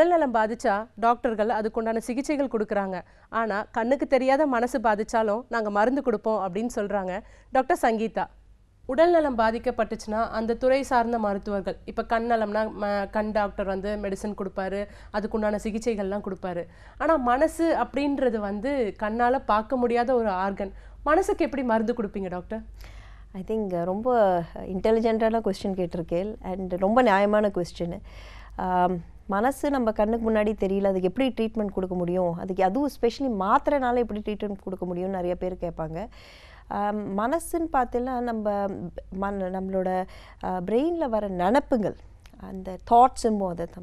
உடல்நலம் பாதிச்சா டாக்டர்கள் அதுக்குண்டான சிகிச்சைகள் கொடுக்குறாங்க ஆனா கண்ணுக்கு தெரியாத மனசு பாதிச்சாலும் நாங்க மருந்து கொடுப்போம் அப்படின்னு சொல்றாங்க டாக்டர் சங்கீதா உடல்நலம் பாதிக்கப்பட்டுச்சுன்னா அந்த துறை சார்ந்த மருத்துவர்கள் இப்போ கண் நலம்னா ம- கண் டாக்டர் வந்து மெடிசன் கொடுப்பாரு அதுக்குண்டான சிகிச்சைகள்லாம் கொடுப்பாரு ஆனா மனசு அப்படின்றது வந்து கண்ணால பார்க்க முடியாத ஒரு ஆர்கன் மனசுக்கு எப்படி மருந்து கொடுப்பீங்க டாக்டர் ஐ திங்க் ரொம்ப இன்டெலிஜென்ட்டான கொஸ்டின் கேட்டிருக்கேன் அண்ட் ரொம்ப நியாயமான கொஸ்டின் மனசு நம்ம கண்ணுக்கு முன்னாடி தெரியல அதுக்கு எப்படி ட்ரீட்மெண்ட் கொடுக்க முடியும் அதுக்கு அதுவும் ஸ்பெஷலி மாத்திரைனால எப்படி ட்ரீட்மெண்ட் கொடுக்க முடியும்னு நிறைய பேர் கேட்பாங்க ஆம், மனசுன்னு பார்த்தீங்கன்னா நம்ம மன நம்மளோட பிரெயினில் வர நினப்புகள் அந்த தாட்ஸும்போது அதை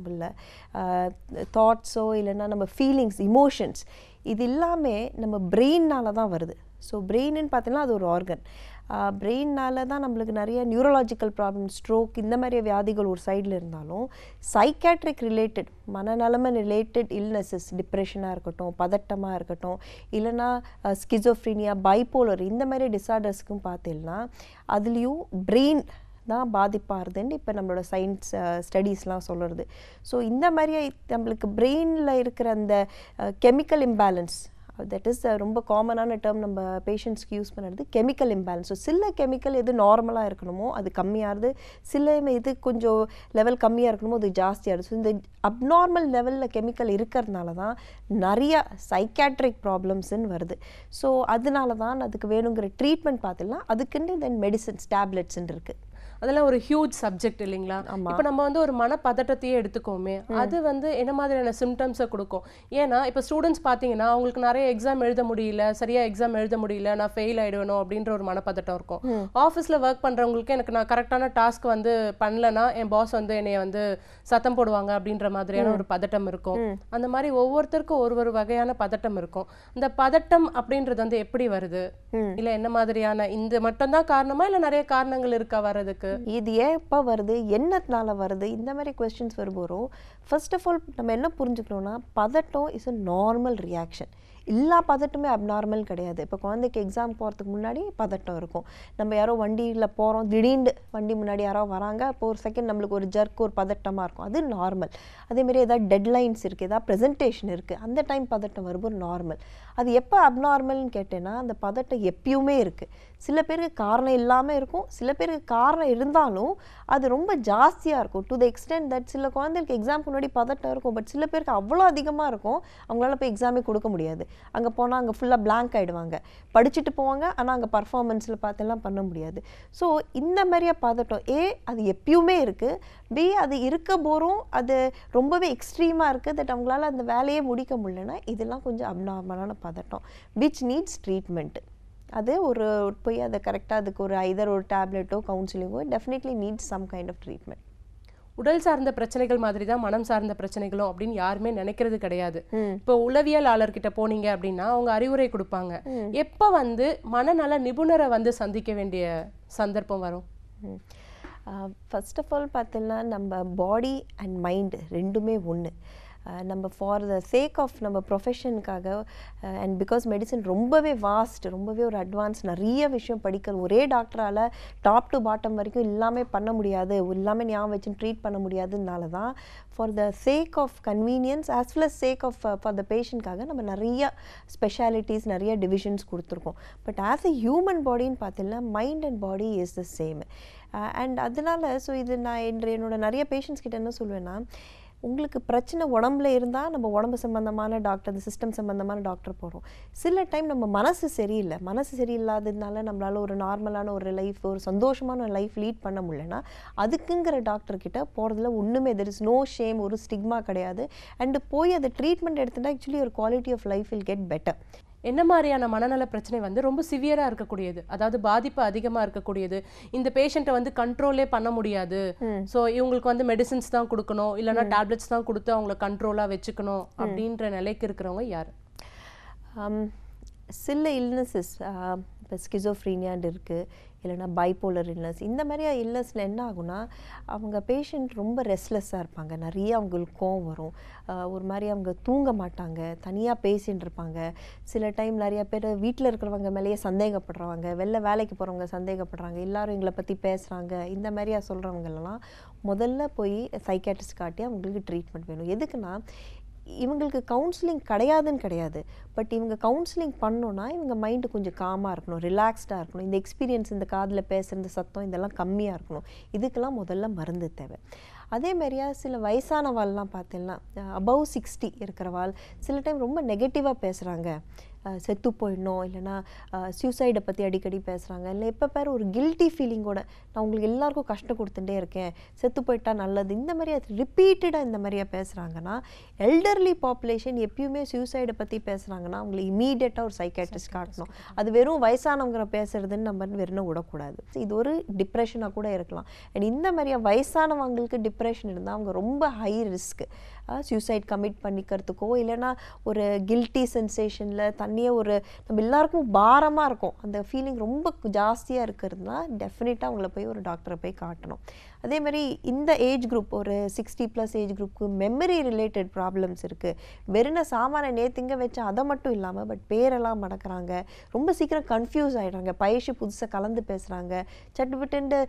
தமிழில் தாட்ஸோ இல்லைன்னா நம்ம ஃபீலிங்ஸ் இமோஷன்ஸ் இது எல்லாமே நம்ம பிரெயின்னால தான் வருது ஸோ பிரெயின்னு பார்த்தீங்கன்னா அது ஒரு ஆர்கன் பிரெயின்னால தான் நம்மளுக்கு நிறைய நியூரலாஜிக்கல் ப்ராப்ளம் ஸ்ட்ரோக் இந்த மாதிரி வியாதிகள் ஒரு சைடில் இருந்தாலும் சைக்காட்ரிக் ரிலேட்டட் மனநலமை ரிலேட்டட் இல்னஸஸ் டிப்ரெஷனாக இருக்கட்டும் பதட்டமாக இருக்கட்டும் இல்லைன்னா ஸ்கிசோஃப்ரீனியா பைப்போலர் இந்த மாதிரி டிசார்டர்ஸ்க்கும் பார்த்தீங்கன்னா அதுலேயும் பிரெயின் தான் பாதிப்பாருதுன்னு இப்போ நம்மளோட சயின்ஸ் ஸ்டடீஸ்லாம் சொல்கிறது ஸோ இந்த மாதிரி நம்மளுக்கு பிரெயினில் இருக்கிற அந்த கெமிக்கல் இம்பேலன்ஸ் தட் இஸ் ரொம்ப காமனான டேர்ம் நம்ம பேஷண்ட்ஸ்க்கு யூஸ் பண்ணுறது கெமிக்கல் இம்பேலன்ஸ் ஸோ சில கெமிக்கல் எது நார்மலாக இருக்கணுமோ அது கம்மியாகுது சில இது கொஞ்சம் லெவல் கம்மியாக இருக்கணுமோ அது ஜாஸ்தியாகுது ஸோ இந்த அப்நார்மல் லெவலில் கெமிக்கல் இருக்கிறதுனால தான் நிறைய சைக்காட்ரிக் ப்ராப்ளம்ஸ்ன்னு வருது ஸோ அதனால தான் அதுக்கு வேணுங்கிற ட்ரீட்மெண்ட் பார்த்துலாம் அதுக்குன்னு தென் மெடிசன்ஸ் டேப்லெட்ஸ்ன்னு இருக்குது அதெல்லாம் ஒரு ஹியூஜ் சப்ஜெக்ட் இல்லைங்களா ஆமா. இப்போ நம்ம வந்து ஒரு மனப்பதட்டத்தையே எடுத்துக்கோமே அது வந்து என்ன மாதிரியான சிம்டம்ஸை கொடுக்கும் ஏன்னா இப்போ ஸ்டூடெண்ட்ஸ் பார்த்தீங்கன்னா அவங்களுக்கு நிறைய எக்ஸாம் எழுத முடியல சரியா எக்ஸாம் எழுத முடியல நான் ஃபெயில் ஆயிடுவேணும் அப்படின்ற ஒரு மனப்பதட்டம் இருக்கும் ஆஃபீஸில் ஒர்க் பண்றவங்களுக்கு எனக்கு நான் கரெக்டான டாஸ்க் வந்து பண்ணலனா என் பாஸ் வந்து என்னைய வந்து சத்தம் போடுவாங்க அப்படின்ற மாதிரியான ஒரு பதட்டம் இருக்கும் அந்த மாதிரி ஒவ்வொருத்தருக்கும் ஒரு ஒரு வகையான பதட்டம் இருக்கும் இந்த பதட்டம் அப்படின்றது வந்து எப்படி வருது இல்ல என்ன மாதிரியான இந்த மட்டும்தான் காரணமா இல்ல நிறைய காரணங்கள் இருக்கா வர்றதுக்கு இது ஏன் எப்போ வருது என்னத்தினால வருது இந்த மாதிரி கொஸ்டின்ஸ் வரும்போதும் ஃபர்ஸ்ட் ஆஃப் ஆல் நம்ம என்ன புரிஞ்சுக்கணும்னா பதட்டம் இஸ் a நார்மல் ரியாக்ஷன் எல்லா பதட்டமே அப்நார்மல் கிடையாது இப்போ குழந்தைக்கு எக்ஸாம் போகிறதுக்கு முன்னாடி பதட்டம் இருக்கும் நம்ம யாரோ வண்டியில் போகிறோம் திடீர்னு வண்டி முன்னாடி யாரோ வராங்க அப்போ ஒரு செகண்ட் நம்மளுக்கு ஒரு ஜர்க் ஒரு பதட்டமாக இருக்கும் அது நார்மல் அதேமாரி ஏதாவது டெட்லைன்ஸ் இருக்குது ஏதாவது ப்ரெசன்டேஷன் இருக்குது அந்த டைம் பதட்டம் வரும்போது நார்மல் அது எப்போ அப்நார்மல்னு கேட்டேன்னா அந்த பதட்டம் எப்பயுமே இருக்குது சில பேருக்கு காரணம் இல்லாமல் இருக்கும் சில பேருக்கு காரணம் இருந்தாலும் அது ரொம்ப ஜாஸ்தியாக இருக்கும் டு த எக்ஸ்டென்ட் தட் சில குழந்தைகளுக்கு எக்ஸாம்க்கு முன்னாடி பதட்டம் இருக்கும் பட் சில பேருக்கு அவ்வளோ அதிகமாக இருக்கும் அவங்களால போய் எக்ஸாமே கொடுக்க முடியாது அங்கே போனால் அங்கே ஃபுல்லாக blank ஆயிடுவாங்க படிச்சுட்டு போவாங்க ஆனால் அங்கே பர்ஃபார்மன்ஸில் பார்த்தெல்லாம் பண்ண முடியாது ஸோ இந்த மாதிரியா பதட்டம் ஏ அது எப்பயுமே இருக்குது பி அது இருக்க போகிறோம் அது ரொம்பவே எக்ஸ்ட்ரீமாக இருக்குது தட் அவங்களால அந்த வேலையே முடிக்க முடியலன்னா இதெல்லாம் கொஞ்சம் அப்நார்மலான பதட்டம் விச் நீட்ஸ் ட்ரீட்மெண்ட் அது ஒரு போய் அதை கரெக்டாக அதுக்கு ஒரு ஐதர் ஒரு டேப்லெட்டோ கவுன்சிலிங்கோ definitely needs some kind of treatment உடல் சார்ந்த பிரச்சனைகள் மாதிரி தான் மனம் சார்ந்த பிரச்சனைகளும் அப்படின்னு யாருமே நினைக்கிறது கிடையாது இப்போ உளவியலாளர்கிட்ட போனீங்க அப்படின்னா அவங்க அறிவுரை கொடுப்பாங்க எப்ப வந்து மனநல நிபுணரை வந்து சந்திக்க வேண்டிய சந்தர்ப்பம் வரும் ஃபர்ஸ்ட் ஆஃப் ஆல் பார்த்தீங்கன்னா நம்ம பாடி அண்ட் மைண்டு ரெண்டுமே ஒன்று நம்ம ஃபார் த சேக் ஆஃப் நம்ம ப்ரொஃபஷனுக்காக அண்ட் பிகாஸ் மெடிசன் ரொம்பவே வாஸ்ட் ரொம்பவே ஒரு அட்வான்ஸ் நிறைய விஷயம் படிக்கிற ஒரே டாக்டரால் டாப் டு பாட்டம் வரைக்கும் எல்லாமே பண்ண முடியாது எல்லாமே ஞாபகம் வச்சு ட்ரீட் பண்ண முடியாதுனால தான் for the sake of convenience as well as sake of for the பேஷண்ட்காக நம்ம நிறைய ஸ்பெஷாலிட்டிஸ் நிறைய டிவிஷன்ஸ் கொடுத்துருக்கோம் பட் ஆஸ் எ ஹியூமன் பாடின்னு பார்த்தீங்கன்னா mind and body is the same and அதனால ஸோ இது நான் என்று என்னோட நிறைய பேஷண்ட்ஸ் கிட்ட என்ன சொல்லுவேன்னா உங்களுக்கு பிரச்சனை உடம்புல இருந்தால் நம்ம உடம்பு சம்மந்தமான டாக்டர் அந்த சிஸ்டம் சம்மந்தமான டாக்டர் போகிறோம் சில டைம் நம்ம மனசு சரியில்லை மனசு சரியில்லாததுனால நம்மளால ஒரு நார்மலான ஒரு லைஃப் ஒரு சந்தோஷமான லைஃப் லீட் பண்ண முடியலன்னா அதுக்குங்கிற டாக்டர் கிட்ட போகிறதுல ஒன்றுமே தெர் இஸ் நோ ஷேம் ஒரு ஸ்டிக்மா கிடையாது அண்டு போய் அதை ட்ரீட்மெண்ட் எடுத்துட்டா ஆக்சுவலி ஒரு quality of life will get better என்ன மாதிரியான மனநல பிரச்சனை வந்து ரொம்ப சிவியரா இருக்கக்கூடியது அதாவது பாதிப்பு அதிகமா இருக்கக்கூடியது இந்த பேஷண்ட்டை வந்து கண்ட்ரோலே பண்ண முடியாது சோ இவங்களுக்கு வந்து மெடிசின்ஸ் தான் கொடுக்கணும் இல்லைன்னா டேப்லெட்ஸ் தான் கொடுத்து அவங்கள கண்ட்ரோலா வச்சுக்கணும் அப்படின்ற நிலைக்கு இருக்கிறவங்க யாரு um, சில இல்னஸஸ் இப்போ ஸ்கிசோஃப்ரீனியான்னு இருக்குது இல்லைன்னா பைப்போலர் இல்னஸ் இந்த மாதிரி இல்னஸில் என்ன ஆகும்னா அவங்க பேஷண்ட் ரொம்ப ரெஸ்ட்லெஸ்ஸாக இருப்பாங்க நிறைய அவங்களுக்கு கோவம் வரும் ஆஹ் ஒரு மாதிரி அவங்க தூங்க மாட்டாங்க தனியாக பேசின்னு இருப்பாங்க சில டைம் நிறைய பேர் வீட்டில் இருக்கிறவங்க மேலேயே சந்தேகப்படுறவங்க வெளில வேலைக்கு போகிறவங்க சந்தேகப்படுறாங்க எல்லாரும் எங்களை பற்றி பேசுகிறாங்க இந்த மாதிரியா சொல்கிறவங்களெல்லாம் முதல்ல போய் சைக்காட்ரிஸ்ட் காட்டி அவங்களுக்கு ட்ரீட்மெண்ட் வேணும் எதுக்குன்னா இவங்களுக்கு கவுன்சிலிங் கிடையாதுன்னு கிடையாது பட் இவங்க கவுன்சிலிங் பண்ணோன்னா இவங்க மைண்டு கொஞ்சம் காமாக இருக்கணும் ரிலாக்ஸ்டாக இருக்கணும் இந்த எக்ஸ்பீரியன்ஸ் இந்த காதில் பேசுகிற சத்தம் இதெல்லாம் கம்மியாக இருக்கணும் இதுக்கெல்லாம் முதல்ல மருந்து தேவை அதே மாதிரியா சில வயசானவாள்லாம் பார்த்தீங்கன்னா அபவ் சிக்ஸ்டி இருக்கிறவாள் சில டைம் ரொம்ப நெகட்டிவாக பேசுகிறாங்க செத்து போயிடணும் இல்லைன்னா சூசைடை பற்றி அடிக்கடி பேசுகிறாங்க இல்லை எப்போ பேர் ஒரு கில்ட்டி ஃபீலிங்கோட நான் உங்களுக்கு எல்லாருக்கும் கஷ்டம் கொடுத்துட்டே இருக்கேன் செத்து போயிட்டா நல்லது இந்த மாதிரி ரிப்பீட்டடாக இந்த மாதிரியா பேசுகிறாங்கன்னா எல்டர்லி பாப்புலேஷன் எப்பயுமே சூசைடை பற்றி பேசுகிறாங்கன்னா அவங்களை இமீடியட்டாக ஒரு சைக்காட்ரிஸ்ட் காட்டணும் அது வெறும் வயசானவங்க பேசுறதுன்னு நம்ம வெறும் விடக்கூடாது இது ஒரு டிப்ரெஷனாக கூட இருக்கலாம் அண்ட் இந்த மாதிரியா வயசானவங்களுக்கு டிப்ரெஷன் இருந்தால் அவங்க ரொம்ப ஹை ரிஸ்க் சூசைட் கமிட் பண்ணிக்கிறதுக்கோ இல்லைன்னா ஒரு கில்ட்டி சென்சேஷனில் தண்ணியே ஒரு நம்ம எல்லாருக்கும் பாரமாக இருக்கும் அந்த ஃபீலிங் ரொம்ப ஜாஸ்தியாக இருக்கிறதுனா டெஃபினட்டாக அவங்கள போய் ஒரு டாக்டரை போய் காட்டணும் அதே மாதிரி இந்த ஏஜ் குரூப் ஒரு சிக்ஸ்டி ப்ளஸ் ஏஜ் குரூப்புக்கு மெமரி ரிலேட்டட் ப்ராப்ளம்ஸ் இருக்குது வெறும் சாமான நேத்திங்க வச்சு அதை மட்டும் இல்லாமல் பட் பேரெல்லாம் மடக்கிறாங்க ரொம்ப சீக்கிரம் கன்ஃபியூஸ் ஆகிடுறாங்க பயிற்சி புதுசாக கலந்து பேசுகிறாங்க சட்டுப்பட்டுண்டு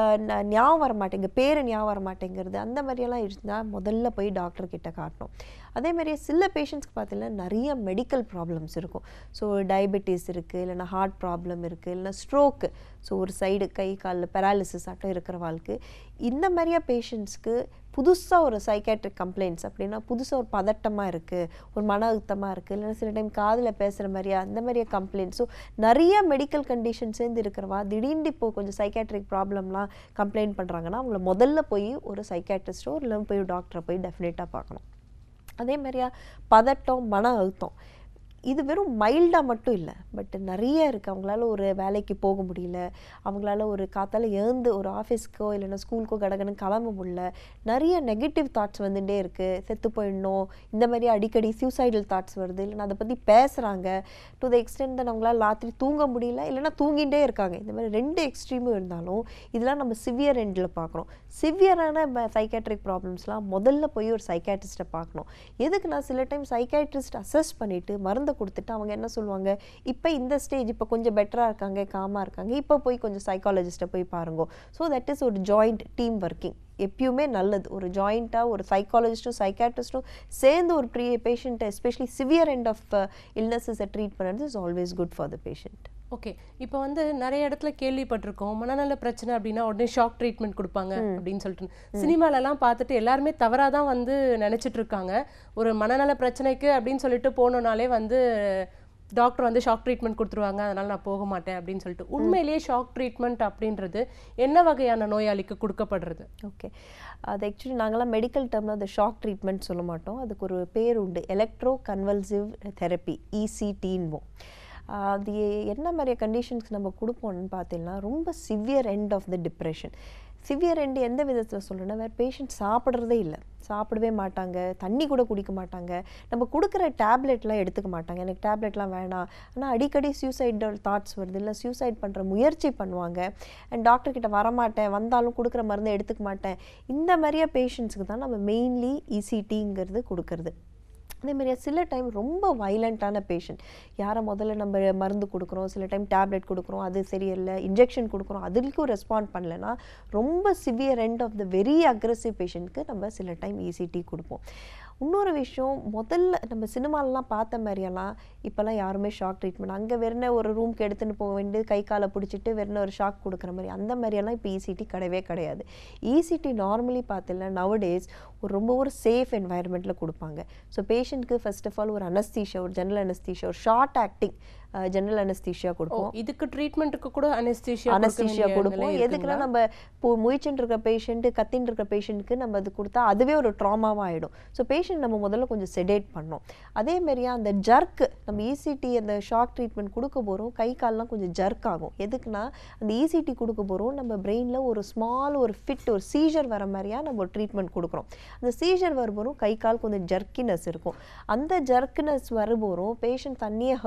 ஞாபகம் வர மாட்டேங்க பேர் ஞாபகம் வர மாட்டேங்கிறது அந்த மாதிரியெல்லாம் இருந்தால் முதல்ல போய் டாக்டர் கிட்ட காட்டணும் அதே மாதிரி சில பேஷண்ட்ஸ்க்கு பார்த்தீங்கன்னா நிறைய மெடிக்கல் ப்ராப்ளம்ஸ் இருக்கும் ஸோ டயபெட்டிஸ் இருக்குது இல்லைன்னா ஹார்ட் ப்ராப்ளம் இருக்குது இல்லைன்னா ஸ்ட்ரோக்கு ஸோ ஒரு சைடு கை காலில் பெராலிசிஸ் ஆட்டம் இருக்கிறவாளுக்கு இந்த மாதிரியா பேஷண்ட்ஸ்க்கு புதுசாக ஒரு சைக்காட்ரிக் கம்ப்ளைண்ட்ஸ் அப்படின்னா புதுசாக ஒரு பதட்டமாக இருக்குது ஒரு மன அழுத்தமாக இருக்குது இல்லைன்னா சில டைம் காதில் பேசுகிற மாதிரியா அந்த மாதிரியா கம்ப்ளைண்ட்ஸ் ஸோ நிறைய மெடிக்கல் கண்டிஷன் சேர்ந்து இருக்கிறவா திடீர்னு இப்போ கொஞ்சம் சைக்காட்ரிக் ப்ராப்ளம்லாம் கம்ப்ளைண்ட் பண்ணுறாங்கன்னா அவங்கள முதல்ல போய் ஒரு சைக்காட்ரிஸ்ட்டோ இல்லை போய் டாக்டரை போய் டெஃபினட்டாக பார்க்கணும் அதே மாதிரியா பதட்டம் மன அழுத்தம் இது வெறும் மைல்டாக மட்டும் இல்லை பட் நிறைய இருக்குது அவங்களால ஒரு வேலைக்கு போக முடியல அவங்களால ஒரு காத்தால எழுந்து ஒரு ஆஃபீஸ்க்கோ இல்லைன்னா ஸ்கூலுக்கோ கடகடன்னு கிளம்ப முடியல நிறைய நெகட்டிவ் தாட்ஸ் வந்துட்டே இருக்குது செத்து போயிடணும் இந்த மாதிரி அடிக்கடி சூசைடல் தாட்ஸ் வருது இல்லைன்னா அதை பற்றி பேசுகிறாங்க டு த எக்ஸ்டென்ட் தான் அவங்களால ராத்திரி தூங்க முடியல இல்லைன்னா தூங்கிட்டே இருக்காங்க இந்த மாதிரி ரெண்டு எக்ஸ்ட்ரீமும் இருந்தாலும் இதெல்லாம் நம்ம சிவியர் எண்டில் பார்க்குறோம் சிவியரான சைக்காட்ரிக் ப்ராப்ளம்ஸ்லாம் முதல்ல போய் ஒரு சைக்காட்ரிஸ்ட்டை பார்க்கணும் எதுக்குன்னா சில டைம் சைக்காட்ரிஸ்ட் அசஸ் பண்ணிவிட்டு மருந்தை கொடுத்துட்டு அவங்க என்ன சொல்லுவாங்க இப்போ இந்த ஸ்டேஜ் இப்போ கொஞ்சம் பெட்டராக இருக்காங்க காமாக இருக்காங்க இப்போ போய் கொஞ்சம் சைக்காலஜிஸ்ட்டை போய் பாருங்க ஸோ தட் இஸ் ஒரு ஜாயிண்ட் டீம் ஒர்க்கிங் எப்பயுமே நல்லது ஒரு ஜாயிண்ட்டாக ஒரு சைக்காலஜிஸ்ட்டும் சைக்காட்ரிஸ்ட்டும் சேர்ந்து ஒரு ப்ரீ பேஷண்ட்டை எஸ்பெஷலி சிவியர் எண்ட் ஆஃப் இல்னஸஸை ட்ரீட் பண்ணுறது is always good for the patient okay இப்போ வந்து நிறைய இடத்துல கேள்விப்பட்டிருக்கோம் மனநல பிரச்சனை அப்படின்னா உடனே ஷாக் ட்ரீட்மெண்ட் கொடுப்பாங்க அப்படின்னு சொல்லிட்டு சினிமாலெல்லாம் பார்த்துட்டு எல்லாருமே தவறாக தான் வந்து நினைச்சிட்டு இருக்காங்க ஒரு மனநல பிரச்சனைக்கு அப்படின்னு சொல்லிட்டு போனோனாலே வந்து டாக்டர் வந்து ஷாக் ட்ரீட்மெண்ட் கொடுத்துருவாங்க அதனால நான் போக மாட்டேன் அப்படின்னு சொல்லிட்டு உண்மையிலேயே ஷாக் ட்ரீட்மெண்ட் அப்படின்றது என்ன வகையான நோயாளிக்கு கொடுக்கப்படுறது ஓகே அது ஆக்சுவலி நாங்களாம் மெடிக்கல் டேர்மில் அந்த ஷாக் ட்ரீட்மெண்ட் சொல்ல மாட்டோம் அதுக்கு ஒரு பேர் உண்டு எலக்ட்ரோ கன்வல்சிவ் தெரப்பி இசிடின்வோம் அது என்ன மாதிரியான கண்டிஷன்ஸ் நம்ம கொடுப்போம்னு பார்த்தீங்கன்னா ரொம்ப severe end of the depression severe end எந்த விதத்தில் சொல்கிறேன்னா வேறு பேஷண்ட் சாப்பிட்றதே இல்லை சாப்பிடவே மாட்டாங்க தண்ணி கூட குடிக்க மாட்டாங்க நம்ம கொடுக்குற டேப்லெட்லாம் எடுத்துக்க மாட்டாங்க எனக்கு டேப்லெட்லாம் வேணாம் ஆனால் அடிக்கடி சூசைடல் தாட்ஸ் வருது இல்லை சூசைட் பண்ணுற முயற்சி பண்ணுவாங்க அண்ட் டாக்டர் கிட்ட வரமாட்டேன் வந்தாலும் கொடுக்குற மருந்தை எடுத்துக்க மாட்டேன் இந்த மாதிரியா பேஷண்ட்ஸுக்கு தான் நம்ம மெயின்லி இசிடிங்கிறது கொடுக்கறது அதேமாதிரி சில டைம் ரொம்ப வைலண்ட்டான பேஷண்ட் யாரை முதல்ல நம்ம மருந்து கொடுக்குறோம் சில டைம் டேப்லெட் கொடுக்குறோம் அது சரியில்லை இன்ஜெக்ஷன் கொடுக்குறோம் அதுக்கும் ரெஸ்பாண்ட் பண்ணலைன்னா ரொம்ப severe end of the very aggressive பேஷண்ட்க்கு நம்ம சில டைம் இசிடி கொடுப்போம் இன்னொரு விஷயம் முதல்ல நம்ம சினிமாலலாம் பார்த்த மாதிரியெல்லாம் இப்போல்லாம் யாருமே ஷாக் ட்ரீட்மெண்ட் அங்கே வெறுன ஒரு ரூம்க்கு எடுத்துன்னு போக வேண்டியது கை காலை பிடிச்சிட்டு வெறுன ஒரு ஷாக் கொடுக்குற மாதிரி அந்த மாதிரியெல்லாம் இப்போ இசிடி கிடையவே கிடையாது இசிடி நார்மலி பார்த்திங்கன்னா நவடேஸ் ஒரு ரொம்ப ஒரு சேஃப் என்வாயர்மெண்ட்டில் கொடுப்பாங்க ஸோ பேஷண்ட்க்கு ஃபர்ஸ்ட் ஆஃப் ஆல் ஒரு அனஸ்தீஷியா ஒரு ஜெனரல் அனஸ்தீஷியா ஒரு ஷார்ட் ஆக்டிங் ஜெனரல் அனஸ்தீஷியா ஓ கொடுப்போம் இதுக்கு ட்ரீட்மெண்ட்டுக்கு கூட அனஸ்தீஷியா அனஸ்தீஷியா கொடுப்போம் எதுக்குன்னா நம்ம இப்போ முயற்சின்னு இருக்கிற பேஷண்ட் கத்தின்னு இருக்கிற பேஷண்ட்டுக்கு நம்ம அது கொடுத்தா அதுவே ஒரு ட்ராமாவாக ஆகிடும் ஸோ பேஷண்ட் நம்ம முதல்ல கொஞ்சம் செடேட் பண்ணோம் அதே மாதிரியா அந்த ஜர்க்கு நம்ம இசிடி அந்த ஷாக் ட்ரீட்மெண்ட் கொடுக்க போகிறோம் கை கால்லாம் கொஞ்சம் ஜர்க் ஆகும் எதுக்குன்னா அந்த இசிடி கொடுக்க போகிறோம் நம்ம பிரெயினில் ஒரு ஸ்மால் ஒரு ஃபிட் ஒரு சீஜர் வர மாதிரியா நம்ம ஒரு ட்ரீட்மெண்ட் கொடுக்குறோம் அந்த சீஜர் வரும்போதும் கை கால் கொஞ்சம் ஜர்க்கினஸ் இருக்கும் அந்த ஜர்க்கினஸ் வரும்போதும் பேஷண்ட் தண்ணியை ஹர்ட்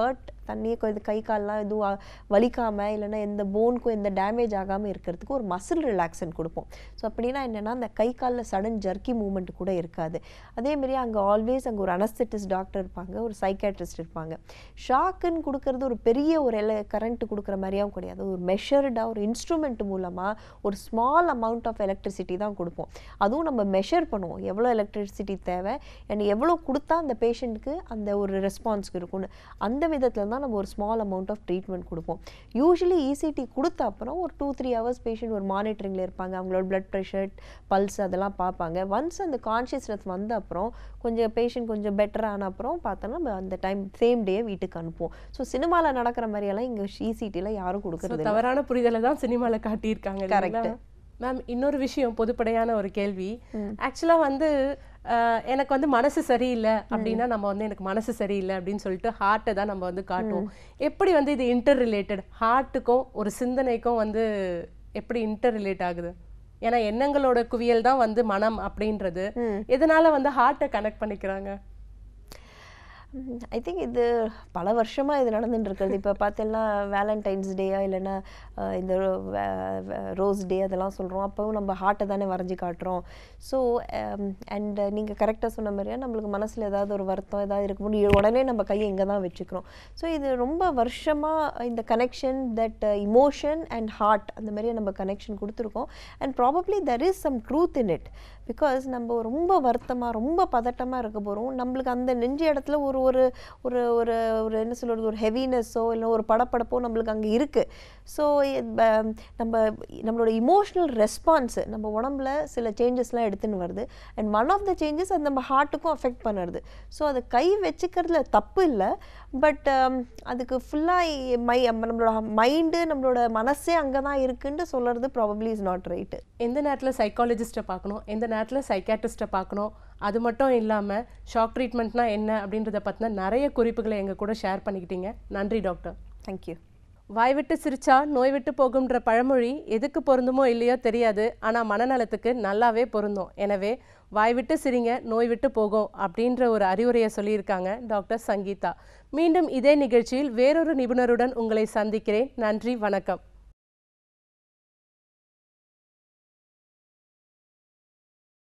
தண்ணியை கொ- இது கை கால்லாம் எதுவும் அ- வலிக்காம இல்லைன்னா எந்த போனுக்கும் எந்த டேமேஜ் ஆகாமல் இருக்கிறதுக்கு ஒரு மசில் ரிலாக்ஸன் கொடுப்போம் ஸோ அப்படின்னா என்னென்னா அந்த கை காலில் சடன் ஜர்க்கி மூமெண்ட் கூட இருக்காது அதேமாரி அங்கே ஆல்வேஸ் அங்கே ஒரு அனஸ்தட்டிஸ்ட் டாக்டர் இருப்பாங்க ஒரு சைக்காட்ரிஸ்ட் இருப்பாங்க ஷாக்குன்னு கொடுக்கறது ஒரு பெரிய ஒரு எல கரண்ட் கொடுக்குற மாதிரியாவும் கிடையாது ஒரு மெஷர்டாக ஒரு இன்ஸ்ட்ருமெண்ட் மூலமாக ஒரு ஸ்மால் அமௌண்ட் ஆஃப் எலக்ட்ரிசிட்டி தான் கொடுப்போம் அதுவும் நம்ம மெஷர் பண்ணுவோம் எவ்வளோ எலக்ட்ரிசிட்டி தேவை அண்ட் எவ்வளோ கொடுத்தா அந்த பேஷண்ட்டுக்கு அந்த ஒரு ரெஸ்பான்ஸ்க்கு இருக்கும்னு அந்த விதத்தில் தான் நம்ம ஒரு ஸ்மால் அமௌண்ட் ஆஃப் ட்ரீட்மெண்ட் கொடுப்போம் யூஸ்வலி இசிடி கொடுத்த அப்புறம் ஒரு டூ த்ரீ ஹவர்ஸ் பேஷண்ட் ஒரு மானிட்டரிங்கில் இருப்பாங்க அவங்களோட பிளட் ப்ரெஷர் பல்ஸ் அதெல்லாம் பார்ப்பாங்க ஒன்ஸ் அந்த கான்ஷியஸ்னஸ் வந்த அப்புறம் கொஞ்சம் பேஷண்ட் கொஞ்சம் பெட்டர் ஆன அப்புறம் பார்த்தோன்னா நம்ம அந்த டைம் சேம் டே வீட்டுக்கு அனுப்புவோம் ஸோ சினிமாவில் நடக்கிற மாதிரியெல்லாம் இங்கே இசிடியில் யாரும் So, கொடுக்கறது இல்ல. தவறான புரிதலை தான் சினிமால காட்டியிருக்காங்க Correct. மேம் இன்னொரு விஷயம் பொதுப்படையான ஒரு கேள்வி ஆக்சுவலா வந்து அஹ், எனக்கு வந்து மனசு சரியில்லை அப்படின்னா நம்ம வந்து எனக்கு மனசு சரியில்லை அப்படின்னு சொல்லிட்டு ஹார்ட்டை தான் நம்ம வந்து காட்டுவோம் எப்படி வந்து இது இன்டர் ரிலேட்டட் ஹார்ட்டுக்கும் ஒரு சிந்தனைக்கும் வந்து எப்படி இன்டர் ரிலேட் ஆகுது ஏன்னா எண்ணங்களோட குவியல் தான் வந்து மனம் அப்படின்றது எதனால வந்து ஹார்ட்டை கனெக்ட் பண்ணிக்கிறாங்க ஐ திங்க் இது பல வருஷமாக இது நடந்துட்டு இருக்கிறது இப்போ பார்த்தீங்கன்னா வேலண்டைன்ஸ் டேயா இல்லைன்னா அஹ், இந்த ரோஸ் டே அதெல்லாம் சொல்கிறோம் அப்போவும் நம்ம ஹார்ட்டை தானே வரைஞ்சி காட்டுறோம் ஸோ அண்ட் நீங்கள் கரெக்டாக சொன்ன மாதிரியா நம்மளுக்கு மனசில் ஏதாவது ஒரு வருத்தம் ஏதாவது இருக்கும்போது உடனே நம்ம கையை இங்கே தான் வச்சுக்கிறோம் ஸோ இது ரொம்ப வருஷமாக இந்த connection that emotion and heart அந்த மாதிரியே நம்ம கனெக்ஷன் கொடுத்துருக்கோம் and probably there is some truth in it because நம்ம ரொம்ப வருத்தமாக ரொம்ப பதட்டமாக இருக்க போகிறோம் நம்மளுக்கு அந்த நெஞ்சு இடத்துல ஒரு ஒரு ஒரு ஒரு ஒரு என்ன சொல்கிறது ஒரு ஹெவினஸோ இல்லை ஒரு படப்படப்போ நம்மளுக்கு அங்கே இருக்குது ஸோ நம்ம நம்மளோட இமோஷ்னல் ரெஸ்பான்ஸு நம்ம உடம்புல சில சேஞ்சஸ்லாம் எடுத்துன்னு வருது and one of the changes அது நம்ம ஹார்ட்டுக்கும் அஃபெக்ட் பண்ணுறது ஸோ அதை கை வச்சுக்கிறதுல தப்பு இல்லை பட் அதுக்கு ஃபுல்லாக மை நம்மளோட மைண்டு நம்மளோட மனசே அங்கே தான் இருக்குன்னு சொல்கிறது ப்ராபப்ளி இஸ் நாட் ரைட்டு எந்த நேரத்தில் சைக்காலஜிஸ்ட்டை பார்க்கணும் எந்த நேரத்தில் சைக்காட்ரிஸ்ட்டை பார்க்கணும் அது மட்டும் இல்லாமல் ஷாக் ட்ரீட்மெண்ட்னா என்ன அப்படின்றத பற்றின நிறைய குறிப்புகளை எங்கள் கூட ஷேர் பண்ணிக்கிட்டீங்க நன்றி டாக்டர் தேங்க்யூ வாய் விட்டு சிரிச்சா நோய் விட்டு போகும்ன்ற பழமொழி எதுக்கு பொருந்துமோ இல்லையோ தெரியாது ஆனால் மனநலத்துக்கு நல்லாவே பொருந்தும் எனவே வாய் விட்டு சிரிங்க நோய் விட்டு போகும் அப்படின்ற ஒரு அறிவுரையை சொல்லியிருக்காங்க டாக்டர் சங்கீதா மீண்டும் இதே நிகழ்ச்சியில் வேறொரு நிபுணருடன் உங்களை சந்திக்கிறேன் நன்றி வணக்கம்